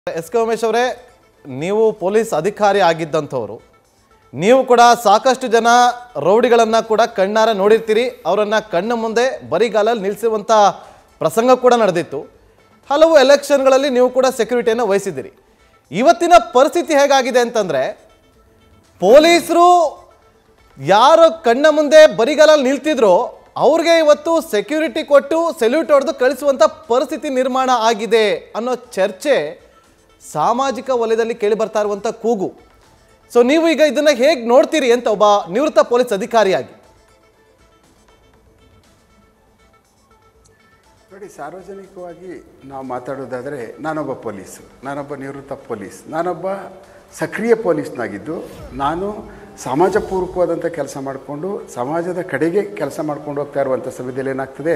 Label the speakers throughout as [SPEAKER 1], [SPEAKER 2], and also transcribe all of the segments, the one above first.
[SPEAKER 1] S K Umesh ಅವರೇ ನೀವು police ಅಧಿಕಾರಿ ಆಗಿದ್ದಂಥವ್ರು ನೀವು ಕೂಡ ಸಾಕಷ್ಟು ಜನ ರೌಡಿಗಳನ್ನು ಕೂಡ ಕಣ್ಣಾರ ನೋಡಿರ್ತೀರಿ ಅವರನ್ನು ಕಣ್ಣ ಮುಂದೆ ಬರಿಗಾಲಲ್ಲಿ ನಿಲ್ಲಿಸುವಂಥ ಪ್ರಸಂಗ ಕೂಡ ನಡೆದಿತ್ತು ಹಲವು ಎಲೆಕ್ಷನ್ಗಳಲ್ಲಿ ನೀವು ಕೂಡ ಸೆಕ್ಯೂರಿಟಿಯನ್ನು ವಹಿಸಿದ್ದೀರಿ ಇವತ್ತಿನ ಪರಿಸ್ಥಿತಿ ಹೇಗಾಗಿದೆ ಅಂತಂದರೆ ಪೊಲೀಸರು ಯಾರು ಕಣ್ಣ ಮುಂದೆ ಬರಿಗಾಲಲ್ಲಿ ನಿಲ್ತಿದ್ರೋ ಅವ್ರಿಗೆ ಇವತ್ತು ಸೆಕ್ಯೂರಿಟಿ ಕೊಟ್ಟು ಸೆಲ್ಯೂಟ್ ಹೊಡೆದು ಕಳಿಸುವಂಥ ಪರಿಸ್ಥಿತಿ ನಿರ್ಮಾಣ ಆಗಿದೆ ಅನ್ನೋ ಚರ್ಚೆ ಸಾಮಾಜಿಕ ವಲಯದಲ್ಲಿ ಕೇಳಿ ಬರ್ತಾ ಇರುವಂಥ ಕೂಗು ಸೊ ನೀವು ಈಗ ಇದನ್ನ ಹೇಗೆ ನೋಡ್ತೀರಿ ಅಂತ ಒಬ್ಬ ನಿವೃತ್ತ ಪೊಲೀಸ್ ಅಧಿಕಾರಿಯಾಗಿ
[SPEAKER 2] ನೋಡಿ ಸಾರ್ವಜನಿಕವಾಗಿ ನಾವು ಮಾತಾಡೋದಾದರೆ ನಾನೊಬ್ಬ ಪೊಲೀಸು ನಾನೊಬ್ಬ ನಿವೃತ್ತ ಪೊಲೀಸ್ ನಾನೊಬ್ಬ ಸಕ್ರಿಯ ಪೊಲೀಸ್ನಾಗಿದ್ದು ನಾನು ಸಮಾಜಪೂರ್ವಕವಾದಂಥ ಕೆಲಸ ಮಾಡಿಕೊಂಡು ಸಮಾಜದ ಕಡೆಗೆ ಕೆಲಸ ಮಾಡ್ಕೊಂಡು ಹೋಗ್ತಾ ಇರುವಂಥ ಸಮಯದಲ್ಲಿ ಏನಾಗ್ತದೆ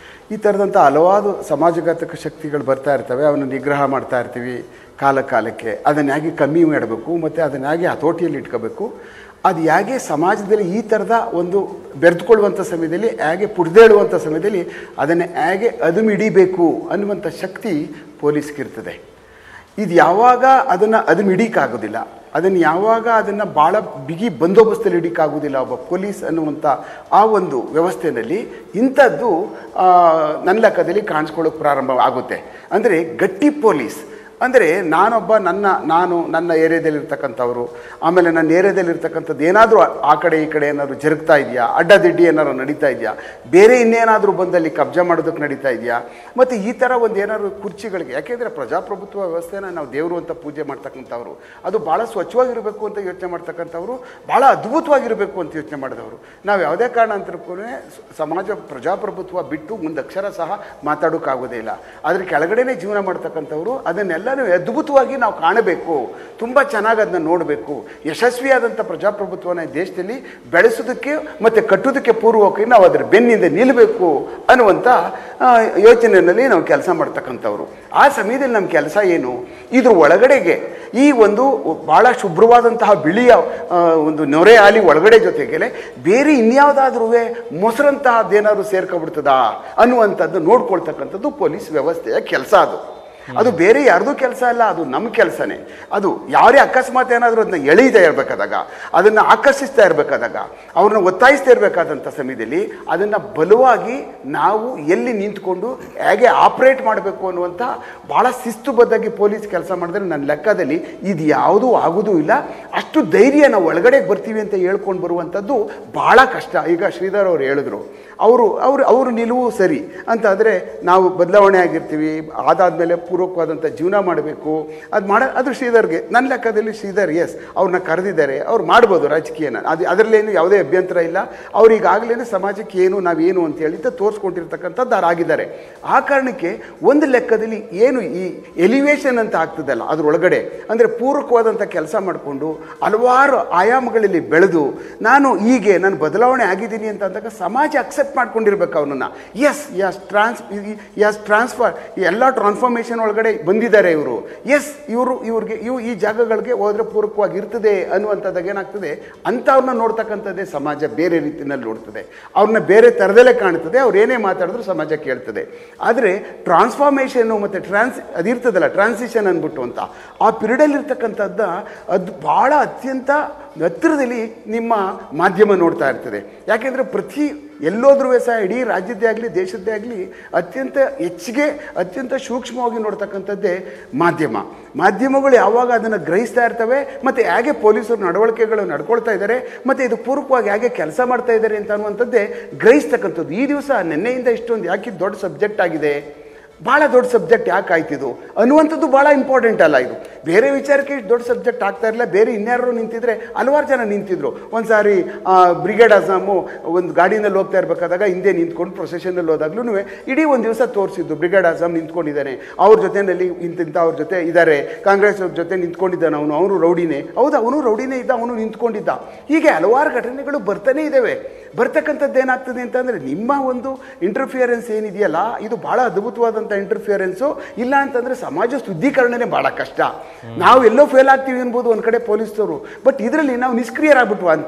[SPEAKER 2] ಈ ಥರದಂಥ ಹಲವಾರು ಸಮಾಜಘಾತಕ ಶಕ್ತಿಗಳು ಬರ್ತಾ ಇರ್ತವೆ ಅವನ್ನು ನಿಗ್ರಹ ಮಾಡ್ತಾ ಇರ್ತೀವಿ ಕಾಲ ಕಾಲಕ್ಕೆ ಅದನ್ನು ಹೇಗೆ ಕಮ್ಮಿ ಮಾಡಬೇಕು ಮತ್ತು ಅದನ್ನು ಹೇಗೆ ಹತೋಟಿಯಲ್ಲಿ ಇಟ್ಕೋಬೇಕು ಅದು ಹೇಗೆ ಸಮಾಜದಲ್ಲಿ ಈ ಥರದ ಒಂದು ಬೆರೆದುಕೊಳ್ಳುವಂಥ ಸಮಯದಲ್ಲಿ ಹೇಗೆ ಪುಡ್ದೇಳುವಂಥ ಸಮಯದಲ್ಲಿ ಅದನ್ನು ಹೇಗೆ ಅದುಮಿಡಿಬೇಕು ಅನ್ನುವಂಥ ಶಕ್ತಿ ಪೊಲೀಸ್ಗಿರ್ತದೆ ಇದು ಯಾವಾಗ ಅದನ್ನು ಅದುಮಿಡಿಕಾಗೋದಿಲ್ಲ ಅದನ್ನು ಯಾವಾಗ ಅದನ್ನು ಭಾಳ ಬಿಗಿ ಬಂದೋಬಸ್ತಲ್ಲಿ ಇಡೀಕಾಗೋದಿಲ್ಲ ಒಬ್ಬ ಪೊಲೀಸ್ ಅನ್ನುವಂಥ ಆ ಒಂದು ವ್ಯವಸ್ಥೆಯಲ್ಲಿ ಇಂಥದ್ದು ಆ, ನನ್ನ ಲೆಕ್ಕದಲ್ಲಿ ಕಾಣಿಸ್ಕೊಳ್ಳೋಕೆ ಪ್ರಾರಂಭ ಆಗುತ್ತೆ ಅಂದರೆ ಗಟ್ಟಿ ಪೊಲೀಸ್ ಅಂದರೆ ನಾನೊಬ್ಬ ನನ್ನ ನಾನು ನನ್ನ ಏರಿಯಾದಲ್ಲಿರ್ತಕ್ಕಂಥವ್ರು ಆಮೇಲೆ ನನ್ನ ಏರಿಯಾದಲ್ಲಿರ್ತಕ್ಕಂಥದ್ದು ಏನಾದರೂ ಆ ಕಡೆ ಈ ಕಡೆ ಏನಾದರೂ ಜರುಗ್ತಾ ಇದೆಯಾ ಅಡ್ಡದಿಡ್ಡಿ ಏನಾದ್ರು ನಡೀತಾ ಇದೆಯಾ ಬೇರೆ ಇನ್ನೇನಾದರೂ ಬಂದಲ್ಲಿ ಕಬ್ಜಾ ಮಾಡೋದಕ್ಕೆ ನಡೀತಾ ಇದೆಯಾ ಮತ್ತು ಈ ಥರ ಒಂದು ಏನಾದ್ರು ಕುರ್ಚಿಗಳಿಗೆ ಯಾಕೆಂದರೆ ಪ್ರಜಾಪ್ರಭುತ್ವ ವ್ಯವಸ್ಥೆನ ನಾವು ದೇವರು ಅಂತ ಪೂಜೆ ಮಾಡ್ತಕ್ಕಂಥವ್ರು ಅದು ಭಾಳ ಸ್ವಚ್ಛವಾಗಿರಬೇಕು ಅಂತ ಯೋಚನೆ ಮಾಡ್ತಕ್ಕಂಥವ್ರು ಭಾಳ ಅದ್ಭುತವಾಗಿರಬೇಕು ಅಂತ ಯೋಚನೆ ಮಾಡಿದವರು ನಾವು ಯಾವುದೇ ಕಾರಣಾಂತರಕ್ಕೂ ಸಮಾಜ ಪ್ರಜಾಪ್ರಭುತ್ವ ಬಿಟ್ಟು ಮುಂದೆ ಅಕ್ಷರ ಸಹ ಮಾತಾಡೋಕ್ಕಾಗೋದೇ ಇಲ್ಲ ಅದ್ರ ಕೆಳಗಡೆನೇ ಜೀವನ ಮಾಡ್ತಕ್ಕಂಥವ್ರು ಅದನ್ನೆಲ್ಲನೂ ಅದ್ಭುತವಾಗಿ ನಾವು ಕಾಣಬೇಕು ತುಂಬ ಚೆನ್ನಾಗಿ ಅದನ್ನ ನೋಡಬೇಕು ಯಶಸ್ವಿಯಾದಂಥ ಪ್ರಜಾಪ್ರಭುತ್ವನ ಈ ದೇಶದಲ್ಲಿ ಬೆಳೆಸೋದಕ್ಕೆ ಮತ್ತು ಕಟ್ಟೋದಕ್ಕೆ ಪೂರ್ವಕವಾಗಿ ನಾವು ಅದರ ಬೆನ್ನಿಂದ ನಿಲ್ಲಬೇಕು ಅನ್ನುವಂಥ ಆ, ಯೋಚನೆಯಲ್ಲಿ ನಾವು ಕೆಲಸ ಮಾಡ್ತಕ್ಕಂಥವ್ರು ಆ ಸಮಯದಲ್ಲಿ ನಮ್ಮ ಕೆಲಸ ಏನು ಇದ್ರ ಒಳಗಡೆಗೆ ಈ ಒಂದು ಭಾಳ ಶುಭ್ರವಾದಂತಹ ಬಿಳಿಯ ಆ, ಒಂದು ನೊರೆ ಆಲಿ ಒಳಗಡೆ ಜೊತೆಗೆ ಬೇರೆ ಇನ್ಯಾವುದಾದ್ರೂ ಮೊಸರಂತಹದ್ದೇನಾದ್ರು ಸೇರ್ಕೊಬಿಡ್ತದಾ ಅನ್ನುವಂಥದ್ದು ನೋಡ್ಕೊಳ್ತಕ್ಕಂಥದ್ದು ಪೊಲೀಸ್ ವ್ಯವಸ್ಥೆಯ ಕೆಲಸ ಅದು ಅದು ಬೇರೆ ಯಾರ್ದು ಕೆಲಸ ಅಲ್ಲ ಅದು ನಮ್ಮ ಕೆಲಸನೇ ಅದು ಯಾರೇ ಅಕಸ್ಮಾತ್ ಏನಾದರೂ ಅದನ್ನ ಎಳೀತಾ ಇರಬೇಕಾದಾಗ ಅದನ್ನು ಆಕರ್ಷಿಸ್ತಾ ಇರಬೇಕಾದಾಗ ಅವ್ರನ್ನ ಒತ್ತಾಯಿಸ್ತಾ ಇರಬೇಕಾದಂಥ ಸಮಯದಲ್ಲಿ ಅದನ್ನು ಬಲವಾಗಿ ನಾವು ಎಲ್ಲಿ ನಿಂತ್ಕೊಂಡು ಹೇಗೆ ಆಪ್ರೇಟ್ ಮಾಡಬೇಕು ಅನ್ನುವಂಥ ಭಾಳ ಶಿಸ್ತುಬದ್ಧಾಗಿ ಪೊಲೀಸ್ ಕೆಲಸ ಮಾಡಿದ್ರೆ ನನ್ನ ಲೆಕ್ಕದಲ್ಲಿ ಇದು ಯಾವುದೂ ಆಗೋದೂ ಇಲ್ಲ ಅಷ್ಟು ಧೈರ್ಯ ನಾವು ಒಳಗಡೆ ಬರ್ತೀವಿ ಅಂತ ಹೇಳ್ಕೊಂಡು ಬರುವಂಥದ್ದು ಭಾಳ ಕಷ್ಟ ಈಗ ಶ್ರೀಧರ್ ಅವರು ಹೇಳಿದ್ರು ಅವರು ಅವರು ಅವರು ನಿಲುವು ಸರಿ ಅಂತ ಆದರೆ ನಾವು ಬದಲಾವಣೆ ಆಗಿರ್ತೀವಿ ಅದಾದಮೇಲೆ ಪೂರ್ವಕವಾದಂಥ ಜೀವನ ಮಾಡಬೇಕು ಅದು ಮಾಡ ಅದು ಶ್ರೀಧರ್ಗೆ ನನ್ನ ಲೆಕ್ಕದಲ್ಲಿ ಶ್ರೀಧರ್ ಎಸ್ ಅವ್ರನ್ನ ಕರೆದಿದ್ದಾರೆ ಅವ್ರು ಮಾಡ್ಬೋದು ರಾಜಕೀಯನ ಅದು ಅದರಲ್ಲೇನು ಯಾವುದೇ ಅಭ್ಯಂತರ ಇಲ್ಲ ಅವ್ರು ಈಗಾಗಲೇ ಸಮಾಜಕ್ಕೆ ಏನು ನಾವೇನು ಅಂತ ಹೇಳಿ ತೋರಿಸ್ಕೊಂಡಿರ್ತಕ್ಕಂಥದ್ದು ಅವ್ರು ಆಗಿದ್ದಾರೆ ಆ ಕಾರಣಕ್ಕೆ ಒಂದು ಲೆಕ್ಕದಲ್ಲಿ ಏನು ಈ ಎಲಿವೇಶನ್ ಅಂತ ಆಗ್ತದಲ್ಲ ಅದ್ರೊಳಗಡೆ ಅಂದರೆ ಪೂರಕವಾದಂಥ ಕೆಲಸ ಮಾಡಿಕೊಂಡು ಹಲವಾರು ಆಯಾಮಗಳಲ್ಲಿ ಬೆಳೆದು ನಾನು ಹೀಗೆ ನಾನು ಬದಲಾವಣೆ ಆಗಿದ್ದೀನಿ ಅಂತ ಅಂದಾಗ ಸಮಾಜ ಅಕ್ಸೆಪ್ಟ್ ಮಾಡ್ಕೊಂಡಿರ್ಬೇಕು ಅವನನ್ನ S S trans S transfer ಎಲ್ಲ ಟ್ರಾನ್ಸ್ಫಾರ್ಮೇಷನ್ ಒಳಗಡೆ ಬಂದಿದ್ದಾರೆ ಇವರು ಎಸ್ ಇವರು ಇವ್ರಿಗೆ ಇವು ಈ ಜಾಗಗಳಿಗೆ ಹೋದ್ರೆ ಪೂರಕವಾಗಿ ಇರ್ತದೆ ಅನ್ನುವಂಥದ್ದಾಗ ಏನಾಗ್ತದೆ ಅಂಥವ್ರನ್ನ ನೋಡ್ತಕ್ಕಂಥದ್ದೇ ಸಮಾಜ ಬೇರೆ ರೀತಿಯಲ್ಲಿ ನೋಡ್ತದೆ ಅವ್ರನ್ನ ಬೇರೆ ಥರದಲ್ಲೇ ಕಾಣ್ತದೆ ಅವ್ರು ಏನೇ ಮಾತಾಡಿದ್ರು ಸಮಾಜ ಕೇಳ್ತದೆ ಆದರೆ ಟ್ರಾನ್ಸ್ಫಾರ್ಮೇಷನ್ನು ಮತ್ತು ಟ್ರಾನ್ಸ್ ಅದಿರ್ತದಲ್ಲ ಟ್ರಾನ್ಸಿಷನ್ ಅಂದ್ಬಿಟ್ಟು ಅಂತ ಆ ಪಿರಿಯಡಲ್ಲಿ ಇರ್ತಕ್ಕಂಥದ್ದ ಅದು ಭಾಳ ಅತ್ಯಂತ ಹತ್ತಿರದಲ್ಲಿ ನಿಮ್ಮ ಮಾಧ್ಯಮ ನೋಡ್ತಾ ಇರ್ತದೆ ಯಾಕೆಂದರೆ ಪ್ರತಿ ಎಲ್ಲೋದ್ರೂ ಸಹ ಇಡೀ ರಾಜ್ಯದ್ದೇ ಆಗಲಿ ದೇಶದ್ದೇ ಆಗಲಿ ಅತ್ಯಂತ ಹೆಚ್ಚಿಗೆ ಅತ್ಯಂತ ಸೂಕ್ಷ್ಮವಾಗಿ ನೋಡ್ತಕ್ಕಂಥದ್ದೇ ಮಾಧ್ಯಮ ಮಾಧ್ಯಮಗಳು ಯಾವಾಗ ಅದನ್ನು ಗ್ರಹಿಸ್ತಾ ಇರ್ತವೆ ಮತ್ತು ಹೇಗೆ ಪೊಲೀಸರು ನಡವಳಿಕೆಗಳು ನಡ್ಕೊಳ್ತಾ ಇದ್ದಾರೆ ಮತ್ತು ಇದು ಪೂರ್ವಕವಾಗಿ ಹೇಗೆ ಕೆಲಸ ಮಾಡ್ತಾ ಇದ್ದಾರೆ ಅಂತ ಅನ್ನುವಂಥದ್ದೇ ಗ್ರಹಿಸ್ತಕ್ಕಂಥದ್ದು ಈ ದಿವಸ ನಿನ್ನೆಯಿಂದ ಇಷ್ಟೊಂದು ಯಾಕೆ ಇದು ದೊಡ್ಡ ಸಬ್ಜೆಕ್ಟ್ ಆಗಿದೆ ಭಾಳ ದೊಡ್ಡ ಸಬ್ಜೆಕ್ಟ್ ಯಾಕೆ ಆಯ್ತಿದು ಅನ್ನುವಂಥದ್ದು ಭಾಳ ಇಂಪಾರ್ಟೆಂಟ್ ಅಲ್ಲ ಇದು ಬೇರೆ ವಿಚಾರಕ್ಕೆ ಇಷ್ಟು ದೊಡ್ಡ ಸಬ್ಜೆಕ್ಟ್ ಆಗ್ತಾ ಇರಲಿಲ್ಲ ಬೇರೆ ಇನ್ಯಾರು ನಿಂತಿದ್ರೆ ಹಲವಾರು ಜನ ನಿಂತಿದ್ರು ಒಂದು ಸಾರಿ ಬ್ರಿಗೇಡ್ ಅಸಾಮು ಒಂದು ಗಾಡಿನಲ್ಲಿ ಹೋಗ್ತಾ ಇರಬೇಕಾದಾಗ ಹಿಂದೆ ನಿಂತ್ಕೊಂಡು ಪ್ರೊಸೆಷನಲ್ಲಿ ಹೋದಾಗ್ಲೂ ಇಡೀ ಒಂದು ದಿವಸ ತೋರಿಸಿದ್ದು ಬ್ರಿಗೇಡ್ ಅಸಾಮ್ ನಿಂತ್ಕೊಂಡಿದ್ದಾನೆ ಅವ್ರ ಜೊತೆಯಲ್ಲಿ ಇಂತಿಂಥ ಅವ್ರ ಜೊತೆ ಇದ್ದಾರೆ ಕಾಂಗ್ರೆಸ್ ಅವ್ರ ಜೊತೆ ನಿಂತ್ಕೊಂಡಿದ್ದಾನೆ ಅವನು ಅವನು ರೌಡಿನೇ ಹೌದು ಅವನು ರೌಡಿನೇ ಇದ್ದ ಅವನು ನಿಂತ್ಕೊಂಡಿದ್ದ ಹೀಗೆ ಹಲವಾರು ಘಟನೆಗಳು ಬರ್ತಾನೆ ಇದ್ದಾವೆ ಬರ್ತಕ್ಕಂಥದ್ದು ಏನಾಗ್ತದೆ ಅಂತಂದರೆ ನಿಮ್ಮ ಒಂದು ಇಂಟರ್ಫಿಯರೆನ್ಸ್ ಏನಿದೆಯಲ್ಲ ಇದು ಭಾಳ ಅದ್ಭುತವಾದಂಥ ಇಂಟರ್ಫಿಯರೆನ್ಸು ಇಲ್ಲ ಅಂತಂದರೆ ಸಮಾಜ ಶುದ್ಧೀಕರಣನೇ ಭಾಳ ಕಷ್ಟ ನಾವು ಎಲ್ಲೋ ಫೇಲ್ ಆಗ್ತೀವಿ ಅನ್ಬೋದು ಒಂದು ಕಡೆ ಪೊಲೀಸರು ಬಟ್ ಇದರಲ್ಲಿ ನಾವು ನಿಷ್ಕ್ರಿಯರಾಗ್ಬಿಟ್ವಾ ಅಂತ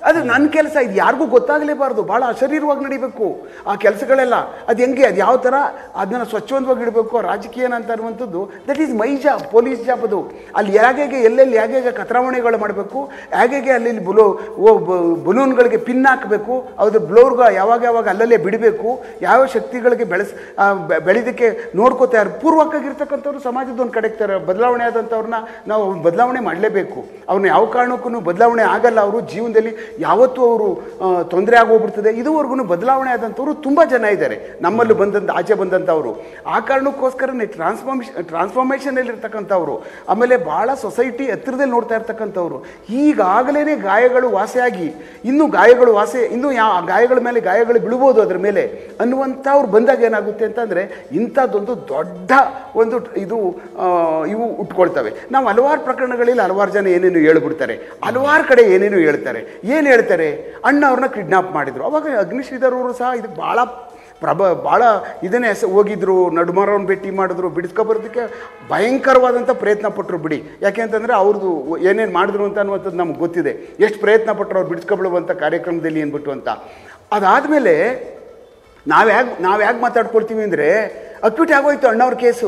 [SPEAKER 2] ಅದು ನನ್ನ ಕೆಲಸ ಇದು ಯಾರಿಗೂ ಗೊತ್ತಾಗಲೇಬಾರ್ದು ಭಾಳ ಅಶರೀರವಾಗಿ ನಡಿಬೇಕು ಆ ಕೆಲಸಗಳೆಲ್ಲ ಅದು ಹೆಂಗೆ ಅದು ಯಾವ ಥರ ಅದನ್ನು ಸ್ವಚ್ಛಂದವಾಗಿ ಇಡಬೇಕು ರಾಜಕೀಯನ ಅಂತ ಅನ್ನುವಂಥದ್ದು that is my job police job ಅದು ಅಲ್ಲಿ ಹೇಗೆ ಎಲ್ಲೆಲ್ಲಿ ಹೇಗೆ ಕತ್ರಾವಣೆಗಳು ಮಾಡಬೇಕು ಹೇಗೆ ಅಲ್ಲಿ ಬುಲೋ ಓ ಬಲೂನ್ಗಳಿಗೆ ಪಿನ್ ಹಾಕಬೇಕು ಅದ್ರ ಬ್ಲೋರ್ಗ ಯಾವಾಗ ಯಾವಾಗ ಅಲ್ಲಲ್ಲೇ ಬಿಡಬೇಕು ಯಾವ ಶಕ್ತಿಗಳಿಗೆ ಬೆಳೆಸ್ ಆ, ಬೆ- ಬೆಳೆದಕ್ಕೆ ನೋಡ್ಕೋತಾ ಇರೋ ಪೂರ್ವಕ್ಕಾಗಿರ್ತಕ್ಕಂಥವ್ರು ಸಮಾಜದ ಒಂದು ಕಡೆ ಇರ್ತಾರೆ ಬದಲಾವಣೆ ಆದಂಥವ್ರನ್ನ ನಾವು ಬದಲಾವಣೆ ಮಾಡಲೇಬೇಕು ಅವ್ರನ್ನ ಯಾವ ಕಾರಣಕ್ಕೂ ಬದಲಾವಣೆ ಆಗಲ್ಲ ಅವರು ಜೀವನದಲ್ಲಿ ಯಾವತ್ತೂ ಅವರು ತೊಂದರೆ ಆಗೋಗ್ಬಿಡ್ತದೆ ಇದುವರೆಗೂ ಬದಲಾವಣೆ ಆದಂಥವ್ರು ತುಂಬ ಜನ ಇದ್ದಾರೆ ನಮ್ಮಲ್ಲೂ ಬಂದಂಥ ಆಚೆ ಬಂದಂಥವ್ರು ಆ ಕಾರಣಕ್ಕೋಸ್ಕರನೇ ಟ್ರಾನ್ಸ್ಫಾರ್ಮೇಷನ್ ಟ್ರಾನ್ಸ್ಫಾರ್ಮೇಷನಲ್ಲಿ ಇರ್ತಕ್ಕಂಥವ್ರು ಆಮೇಲೆ ಭಾಳ ಸೊಸೈಟಿ ಹತ್ತಿರದಲ್ಲಿ ನೋಡ್ತಾ ಇರ್ತಕ್ಕಂಥವ್ರು ಈಗಾಗಲೇ ಗಾಯಗಳು ವಾಸಿಯಾಗಿ ಇನ್ನೂ ಗಾಯಗಳು ವಾಸಿ ಇನ್ನೂ ಯಾವ ಆ ಗಾಯಗಳ ಮೇಲೆ ಗಾಯಗಳು ಬೀಳ್ಬೋದು ಅದ್ರ ಮೇಲೆ ಅನ್ನುವಂಥವ್ರು ಬಂದಾಗ ಏನಾಗುತ್ತೆ ಅಂತಂದರೆ ಇಂಥದ್ದೊಂದು ದೊಡ್ಡ ಒಂದು ಇದು ಆ, ಇವು ಉಟ್ಕೊಳ್ತವೆ ನಾವು ಹಲವಾರು ಪ್ರಕರಣಗಳಲ್ಲಿ ಹಲವಾರು ಜನ ಏನೇನು ಹೇಳ್ಬಿಡ್ತಾರೆ ಹಲವಾರು ಕಡೆ ಏನೇನು ಹೇಳ್ತಾರೆ ಏನು ಹೇಳ್ತಾರೆ ಅಣ್ಣ ಅವ್ರನ್ನ ಕಿಡ್ನಾಪ್ ಮಾಡಿದ್ರು ಅವಾಗ ಅಗ್ನಿಶ್ರೀಧರ್ ಅವರು ಸಹ ಇದಕ್ಕೆ ಭಾಳ ಪ್ರಭ ಭಾಳ ಇದನ್ನೇ ಹೆಸ ಹೋಗಿದ್ರು ನಡುಮರವನ್ನು ಭೇಟಿ ಮಾಡಿದ್ರು ಬಿಡಿಸ್ಕೊಬರೋದಕ್ಕೆ ಭಯಂಕರವಾದಂಥ ಪ್ರಯತ್ನ ಪಟ್ಟರು ಬಿಡಿ ಯಾಕೆ ಅಂತಂದರೆ ಅವ್ರದ್ದು ಏನೇನು ಮಾಡಿದ್ರು ಅಂತ ಅನ್ನುವಂಥದ್ದು ನಮ್ಗೆ ಗೊತ್ತಿದೆ ಎಷ್ಟು ಪ್ರಯತ್ನ ಪಟ್ಟರು ಅವ್ರು ಬಿಡಿಸ್ಕೊಬಿಡುವಂಥ ಕಾರ್ಯಕ್ರಮದಲ್ಲಿ ಏನ್ಬಿಟ್ಟು ಅಂತ ಅದಾದಮೇಲೆ ನಾವು ಹೇಗೆ ನಾವು ಹೇಗೆ ಮಾತಾಡ್ಕೊಳ್ತೀವಿ ಅಂದರೆ ಅಕ್ಯೂಟ್ ಆಗೋಯ್ತು ಅಣ್ಣವ್ರ ಕೇಸು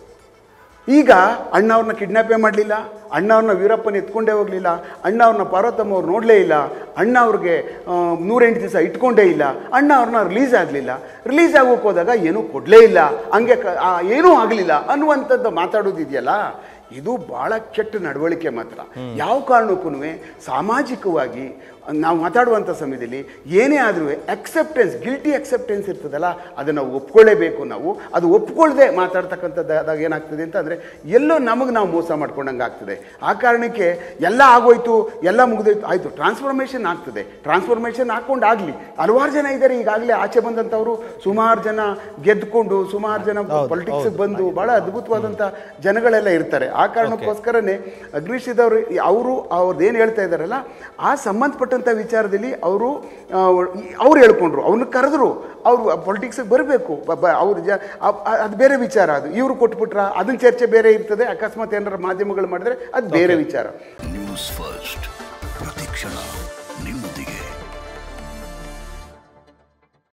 [SPEAKER 2] ಈಗ ಅಣ್ಣವ್ರನ್ನ ಕಿಡ್ನಾಪೇ ಮಾಡಲಿಲ್ಲ ಅಣ್ಣವ್ರನ್ನ ವೀರಪ್ಪನ ಎತ್ಕೊಂಡೇ ಹೋಗಲಿಲ್ಲ ಅಣ್ಣವ್ರನ್ನ ಪಾರ್ವತಮ್ಮ ಅವ್ರು ನೋಡಲೇ ಇಲ್ಲ ಅಣ್ಣ ಅವ್ರಿಗೆ ಆ, ನೂರೆಂಟು ದಿವಸ ಇಟ್ಕೊಂಡೇ ಇಲ್ಲ ಅಣ್ಣ ಅವ್ರನ್ನ ರಿಲೀಸ್ ಆಗಲಿಲ್ಲ ರಿಲೀಸ್ ಆಗೋಕೆ ಹೋದಾಗ ಏನೂ ಕೊಡಲೇ ಇಲ್ಲ ಹಂಗೆ ಕ ಆ, ಏನೂ ಆಗಲಿಲ್ಲ ಅನ್ನುವಂಥದ್ದು ಮಾತಾಡೋದಿದೆಯಲ್ಲ ಇದು ಭಾಳ ಕೆಟ್ಟ ನಡವಳಿಕೆ ಮಾತ್ರ ಯಾವ ಕಾರಣಕ್ಕೂ ಸಾಮಾಜಿಕವಾಗಿ ನಾವು ಮಾತಾಡುವಂಥ ಸಮಯದಲ್ಲಿ ಏನೇ ಆದರೂ ಅಕ್ಸೆಪ್ಟೆನ್ಸ್ ಗಿಲ್ಟಿ ಅಕ್ಸೆಪ್ಟೆನ್ಸ್ ಇರ್ತದಲ್ಲ ಅದನ್ನು ಒಪ್ಕೊಳ್ಳೇಬೇಕು ನಾವು ಅದು ಒಪ್ಕೊಳ್ಳದೆ ಮಾತಾಡ್ತಕ್ಕಂಥದ್ದಾದಾಗ ಏನಾಗ್ತದೆ ಅಂತಂದರೆ ಎಲ್ಲೋ ನಮಗೆ ನಾವು ಮೋಸ ಮಾಡ್ಕೊಂಡಂಗೆ ಆಗ್ತದೆ ಆ ಕಾರಣಕ್ಕೆ ಎಲ್ಲ ಆಗೋಯ್ತು ಎಲ್ಲ ಮುಗಿದೋಯ್ತು ಆಯಿತು ಟ್ರಾನ್ಸ್ಫಾರ್ಮೇಷನ್ ಆಗ್ತದೆ ಟ್ರಾನ್ಸ್ಫಾರ್ಮೇಷನ್ ಹಾಕ್ಕೊಂಡು ಆಗಲಿ ಹಲವಾರು ಜನ ಇದ್ದಾರೆ ಈಗಾಗಲೇ ಆಚೆ ಬಂದಂಥವ್ರು ಸುಮಾರು ಜನ ಗೆದ್ದುಕೊಂಡು ಸುಮಾರು ಜನ ಪೊಲಿಟಿಕ್ಸ್ ಬಂದು ಭಾಳ ಅದ್ಭುತವಾದಂಥ ಜನಗಳೆಲ್ಲ ಇರ್ತಾರೆ ಆ ಕಾರಣಕ್ಕೋಸ್ಕರನೇ ಅಗ್ನಿಶ್ರೀದವರು ಅವರು ಅವ್ರದ್ದು ಏನು ಹೇಳ್ತಾ ಇದ್ದಾರಲ್ಲ ಆ ಸಂಬಂಧಪಟ್ಟಂಥ ವಿಚಾರದಲ್ಲಿ ಅವರು ಅವ್ರು ಹೇಳ್ಕೊಂಡ್ರು ಅವ್ರನ್ನ ಕರೆದ್ರು ಅವರು ಪೊಲಿಟಿಕ್ಸಿಗೆ ಬರಬೇಕು ಅವ್ರ ಜ ಅ- ಅ- ಅದು ಬೇರೆ ವಿಚಾರ ಅದು ಇವರು ಕೊಟ್ಬಿಟ್ರ ಅದನ್ನ ಚರ್ಚೆ ಬೇರೆ ಇರ್ತದೆ ಅಕಸ್ಮಾತ್ ಏನಾರ ಮಾಧ್ಯಮಗಳು ಮಾಡಿದ್ರೆ ಅದು ಬೇರೆ ವಿಚಾರ
[SPEAKER 3] ನ್ಯೂಸ್ ಫಸ್ಟ್ ಪ್ರತಿಕ್ಷಣ ನಿಮ್ಮೊಂದಿಗೆ